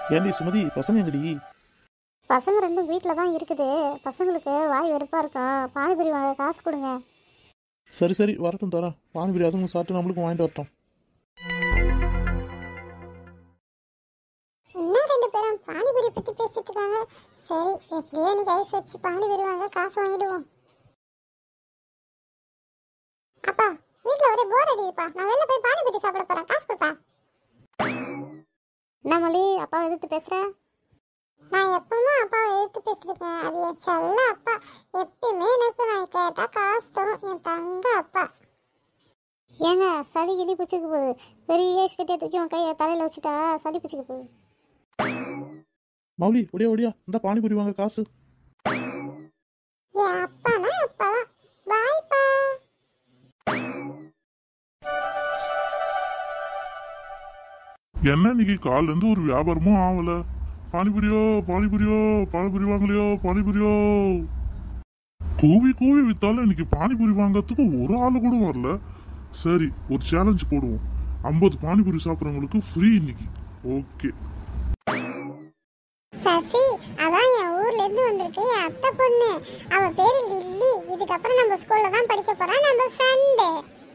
ஏண்டி சுமதி பசங்க எங்கடி பசங்க ரெண்டும் வீட்டில் தான் இருக்குது பசங்களுக்கு வாய் வெறுப்பாக இருக்கா பானிபூரி வாங்க காசு கொடுங்க சரி சரி வரட்டும் தரேன் பானிபூரி அதுவும் சாப்பிட்டு நம்மளுக்கும் வாங்கிட்டு வரட்டும் இன்னும் ரெண்டு பேரும் பானிபூரி பற்றி பேசிட்டு இருக்காங்க சரி எப்படியோ இன்னைக்கு ஐஸ் வச்சு பானிபூரி வாங்க காசு வாங்கிடுவோம் அப்பா வீட்டில் ஒரே போர் அடிக்குதுப்பா நான் வெளில போய் பானிபூரி சாப்பிட போகிறேன் காசு கொடுப்பா என்ன மொழி அப்பா எதிர்த்து பேசுகிறேன் நான் எப்பவுமே அப்பாவை எதிர்த்து பேசிருக்கேன் அது என் செல்ல அப்பா எப்பயுமே எனக்கு நான் கேட்டா காசு தரும் என் தங்க அப்பா ஏங்க சளி கிளி பிடிச்சிக்க போகுது பெரிய ஐஸ் கட்டியை தூக்கி உன் கையை தலையில் வச்சுட்டா சளி பிடிச்சிக்க போகுது மௌலி ஒடியா ஒடியா இந்த பானிபூரி வாங்க காசு என் அப்பானா அப்பா தான் பாய்ப்பா என்ன இன்னைக்கு காலைல இருந்து ஒரு வியாபாரமும் ஆகல பானிபுரியோ பானிபுரியோ பானிபுரி வாங்கலையோ பானிபுரியோ கூவி கூவி வித்தாலும் இன்னைக்கு பானிபூரி வாங்கறதுக்கு ஒரு ஆளு கூட வரல சரி ஒரு சேலஞ்ச் போடுவோம் ஐம்பது பானிபூரி சாப்பிட்றவங்களுக்கு ஃப்ரீ இன்னைக்கு ஓகே சசி அதான் என் ஊர்ல இருந்து வந்திருக்கு என் அத்தை பொண்ணு அவ பேரு லில்லி இதுக்கப்புறம் நம்ம ஸ்கூல்ல தான் படிக்க போறா நம்ம ஃப்ரெண்டு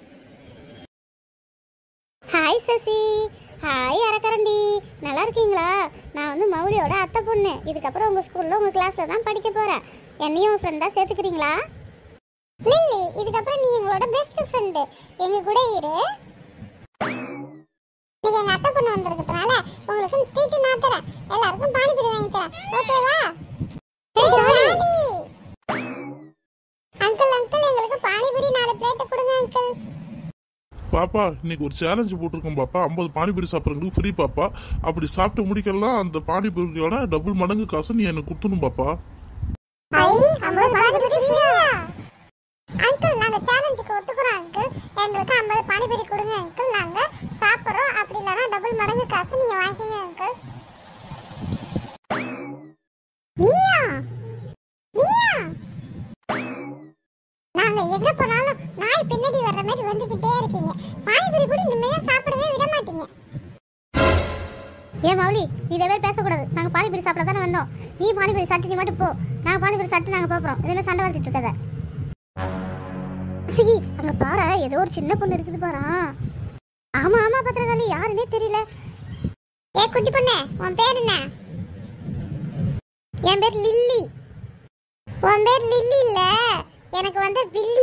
ஹாய் சசி ஹாய் அரக்கரண்டி நல்லா இருக்கீங்களா நான் வந்து மௌலியோட அத்தை பொண்ணு இதுக்கப்புறம் உங்க ஸ்கூல்ல உங்க கிளாஸ்ல தான் படிக்க போறேன் என்னையும் ஃப்ரெண்டா சேர்த்துக்கிறீங்களா லில்லி இதுக்கப்புறம் நீ எங்களோட பெஸ்ட் ஃப்ரெண்டு எங்க கூட இரு நீங்க எங்க அத்தை பொண்ணு வந்திருக்கிறதுனால உங்களுக்கு ட்ரீட் நான் தரேன் எல்லாருக்கும் பானிபூரி வாங்கி தரேன் ஓகேவா அங்கிள் அங்கிள் எங்களுக்கு பானிபூரி நாலு பிளேட் கொடுங்க அங்கிள் பாப்பா இன்னைக்கு ஒரு சேலஞ்ச் போட்டிருக்கோம் பாப்பா ஐம்பது பானிபூரி சாப்பிட்றவங்களுக்கு ஃப்ரீ பாப்பா அப்படி சாப்பிட்டு முடிக்கலாம் அந்த பானிபூரியோட டபுள் மடங்கு காசு நீ எனக்கு கொடுத்துணும் பாப்பா ஐ ஐம்பது பானிபூரி ஃப்ரீயா அங்கிள் நாங்க சேலஞ்சுக்கு ஒத்துக்குறோம் அங்கிள் எங்களுக்கு ஐம்பது பானிபூரி கொடுங்க அங்கிள் நாங்க சாப்பிடுறோம் அப்படி இல்லைன்னா டபுள் மடங்கு காசு நீங்க வாங்கிக்கோங்க அங்கிள் நீயா நீயா நாங்க எங்க போனாலும் நாய் பின்னாடி வர்ற மாதிரி வந்துகிட்டே இருக்கீங்க பானிபூரி கூட நிம்மதியா சாப்பிடவே விட மாட்டீங்க ஏன் மௌலி நீ இதை மாதிரி பேசக்கூடாது நாங்க பானிபூரி சாப்பிட தானே வந்தோம் நீ பானிபூரி சாப்பிட்டு நீ மட்டும் போ நாங்க பானிபூரி சாப்பிட்டு நாங்க போறோம் இதே மாதிரி சண்டை வளர்த்துட்டு இருக்காத சிகி அங்க பாரு ஏதோ ஒரு சின்ன பொண்ணு இருக்குது பாரு ஆமா ஆமா பத்திரகாளி யாருன்னே தெரியல ஏ குட்டி பொண்ணு உன் பேர் என்ன என் பேர் லில்லி உன் பேர் லில்லி இல்ல எனக்கு வந்து வில்லி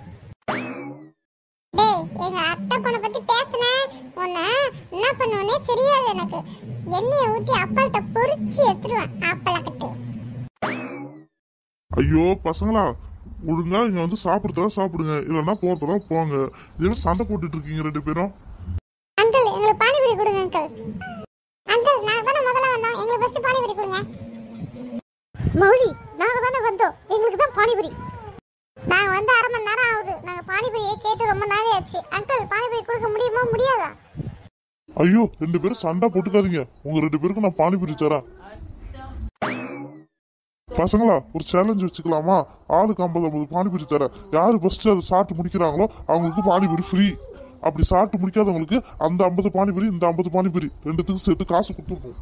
டேய் எங்க அத்தை பொண்ணை பத்தி பேசுன உன்னை என்ன பண்ணுவனே தெரியாது எனக்கு எண்ணெயை ஊத்தி அப்பளத்தை பொரிச்சு எடுத்துருவேன் அப்பளக்கட்டு ஐயோ பசங்களா ஒழுங்கா இங்க வந்து சாப்பிடுறதா சாப்பிடுங்க இல்லைன்னா போறதா போங்க இதே சண்டை போட்டுட்டு இருக்கீங்க ரெண்டு பேரும் அங்கிள் எங்களுக்கு பானிபூரி கொடுங்க அங்கிள் அங்கிள் நாங்க தானே முதல்ல வந்தோம் எங்களுக்கு ஃபர்ஸ்ட் பானிபூரி கொடுங்க மௌலி நாங்க தானே வந்தோம் எங்களுக்கு தான் பானிபூரி நாங்க வந்து அரை மணி நேரம் ஆகுது நாங்க பானிபூரியே கேட்டு ரொம்ப நாளே ஆச்சு அங்கிள் பானிபூரி கொடுக்க முடியுமா முடியாதா ஐயோ ரெண்டு பேரும் சண்டை போட்டுக்காதீங்க உங்க ரெண்டு பேருக்கும் நான் பானிபூரி தரேன் பசங்களா ஒரு சேலஞ்ச் வச்சுக்கலாமா ஆளுக்கு ஐம்பது ஐம்பது பானிபூரி தரேன் யாரு ஃபர்ஸ்ட் அதை சாப்பிட்டு முடிக்கிறாங்களோ அவங்களுக்கு பானிபூரி ஃப்ரீ அப்படி சாப்பிட்டு முடிக்காதவங்களுக்கு அந்த ஐம்பது பானிபூரி இந்த ஐம்பது பானிபூரி ரெண்டுத்துக்கும் சேர்த்து காசு கொடுத்துருப்போம்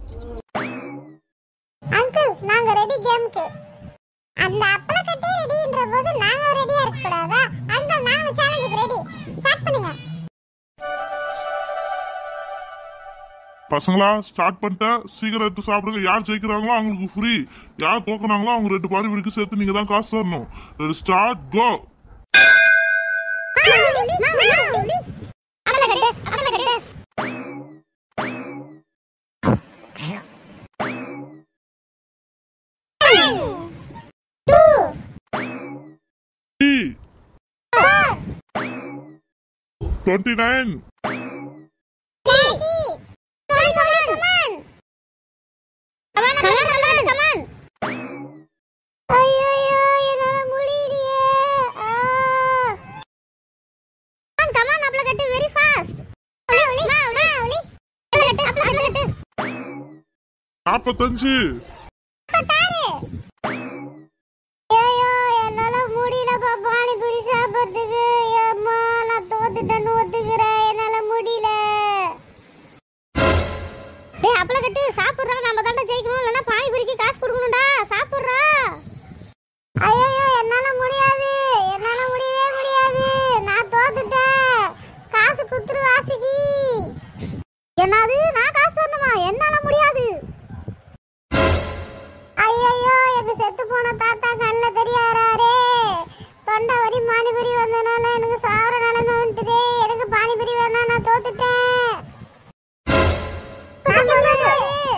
அங்கிள் நாங்க ரெடி கேமுக்கு அந்த அப்பளக்கட்டே ரெடின்ற போது நாங்க ரெடியா இருக்க கூடாதா அங்கிள் நாங்க சேலஞ்சுக்கு ரெடி ஸ்டார்ட் பண்ணுங்க பசங்களா ஸ்டார்ட் பண்ணிட்டேன் சீக்கிரம் எடுத்து சாப்பிடுங்க யார் ஜெயிக்கிறாங்களோ அவங்களுக்கு ஃப்ரீ யார் தோக்குறாங்களோ அவங்க ரெண்டு பானிபூரிக்கு சேர்த்து நீங்க தான் காசு தரணும் ஸ்டார்ட் கோ டுவெண்ட்டி நைன் நாற்பத்தஞ்சு என்னால முடியலப்பா பானிபூரி சாப்பிடுறதுக்கு அம்மா நான் தோத்துட்டேன்னு ஒத்துக்கிறேன் என்னால முடியல டேய் அப்பள கட்டு சாப்பிடுறா நம்ம தாண்டா ஜெயிக்கணும் இல்லைன்னா பானிபூரிக்கு காசு கொடுக்கணும்டா சாப்பிடுறா ஐயோ என்னால முடியாது என்னால முடியவே முடியாது நான் தோத்துட்டேன் காசு குத்துரு வாசிக்கு என்னது நான் காசு தரணுமா என்னால முடியாது ஐயோ எங்க செத்து போன தாத்தா கண்ணில் தெரியாராரே தொண்டை வரி பானிபுரி வந்தனால எனக்கு சாவர நிலைமை வந்துட்டுதே எனக்கு பானிபுரி வேணாம் நான் தோத்துட்டேன் நான் தோத்துட்டேன்.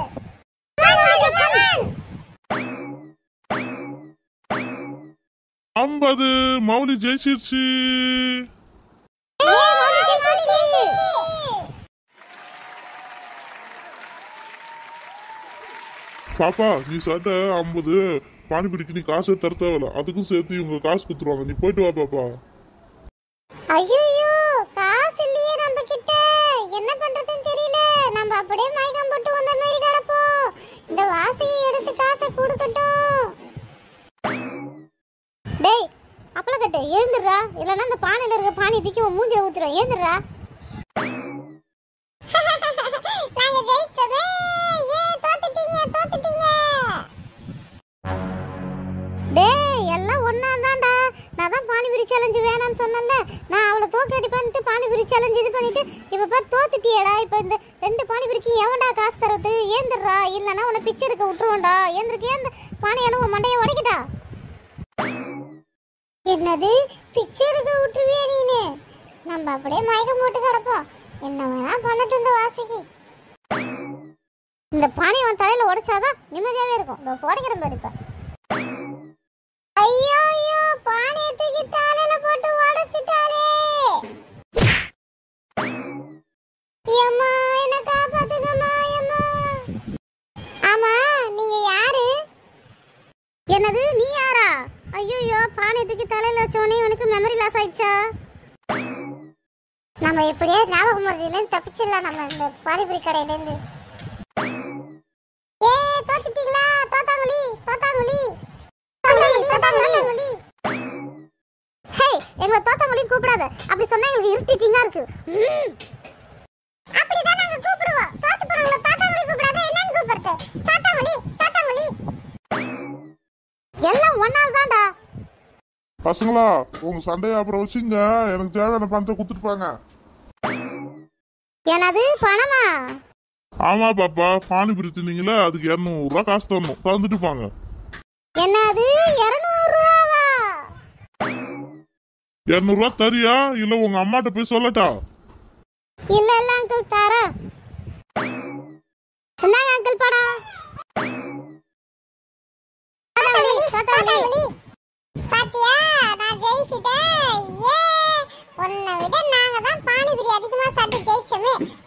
ஐம்பது மௌலி ஜெயிச்சிருச்சு ஏய், மௌலி ஜெயிச்சிருச்சு. பாப்பா நீ சாட்ட ஐம்பது பானிபூரிக்கு நீ காசே தர தேவையில்ல அதுக்கும் சேர்த்து இவங்க காசு கொடுத்துருவாங்க நீ போயிட்டு வா பாப்பா ஐயையோ, காசு இல்லையே நம்ம கிட்ட என்ன பண்றதுன்னு தெரியல நம்ம அப்படியே மயக்கம் போட்டு வந்த மாதிரி கிடப்போம் இந்த வாசியை எடுத்து காசை கொடுக்கட்டும் டேய் அப்பளக்கட்டு எழுந்துடுறா இல்லைன்னா இந்த பானையில இருக்க பானி தூக்கி உன் மூஞ்சில ஊத்துறேன் எழுந்துடுறா நாங்க ஜெயிச்சோமே ஏ தோத்துட்டீங்க தோத்துட்டீங்க டேய் எல்லாம் ஒண்ணா தான்டா நான் தான் பானிபூரி சேலஞ்சு வேணாம்னு சொன்னேன்ல நான் அவளை தோக்கடி பண்ணிட்டு பானிபூரி சேலஞ்சு இது பண்ணிட்டு இப்ப பார் தோத்துட்டியேடா இப்ப இந்த ரெண்டு பானிபூரிக்கு எவன்டா காசு தரது ஏந்திரா இல்லைன்னா உன்னை பிச்சை எடுக்க விட்டுருவோம்டா ஏந்திருக்கு ஏந்த பானையால உன் மண்டையை உடைக்கிட்டா என்னது பிச்சை எடுக்க விட்டுருவியா நீனு நம்ம அப்படியே மயக்கம் போட்டு கிடப்போம் என்ன வேணா பண்ணட்டும் இந்த வாசிக்கு இந்த பானை அவன் தலையில உடைச்சாதான் நிம்மதியாவே இருக்கும் இந்த உடைக்கிற பாரு இப்ப ஐயோ ஐயோ பானையை தூக்கி தலையில போட்டு உடைச்சிட்டாளே ஏம்மா என்ன காப்பாத்துங்கம்மா ஏம்மா ஆமா நீங்க யாரு என்னது நீ யாரா ஐயோ பானை தூக்கி தலையில வச்சவனே இவனுக்கு மெமரி லாஸ் ஆயிடுச்சா நம்ம எப்படியே ஞாபகம் மருதியிலேருந்து தப்பிச்சிடலாம் நம்ம இந்த பானிபூரி கடையிலேருந்து ஏ தோத்துட்டீங்களா தோத்தாங்குழி தோத்தாங்குழி தோத்தாங்குழி ஹே எங்களை தோத்தாங்குழி கூப்பிடாத அப்படி சொன்னா எங்களுக்கு இருட்டிட்டிங்கா இருக்கு ம். அப்படிதான் நாங்க கூப்பிடுவோம் தோத்து போறவங்கள தோத்தாங்குழி கூப்பிடாத என்னன்னு கூப்பிடுறது தோத்தாங்குழி தோத்தாங்குழி எல்லாம் ஒன்னால் தான்டா பசங்களா உங்க சண்டையை அப்புறம் வச்சுங்க எனக்கு தேவையான பணத்தை கொடுத்துருப்பாங்க எனது பணமா ஆமா பாப்பா பானிபூரி தின்னீங்களே அதுக்கு இரநூறுவா காசு தரணும் தந்துட்டு போங்க என்னது இருநூறு ரூபாவா இரநூறுவா தரியா இல்ல உங்க அம்மாட்ட போய் சொல்லட்டா இல்ல இல்ல அங்கிள் தரேன் இந்தாங்க அங்கிள் பணம் பாத்தியா நான் ஜெயிச்சிட்டேன் ஏ உன்னை விட நாங்க தான் பானிபூரி அதிகமா சாப்பிட்டு ஜெயிச்சோமே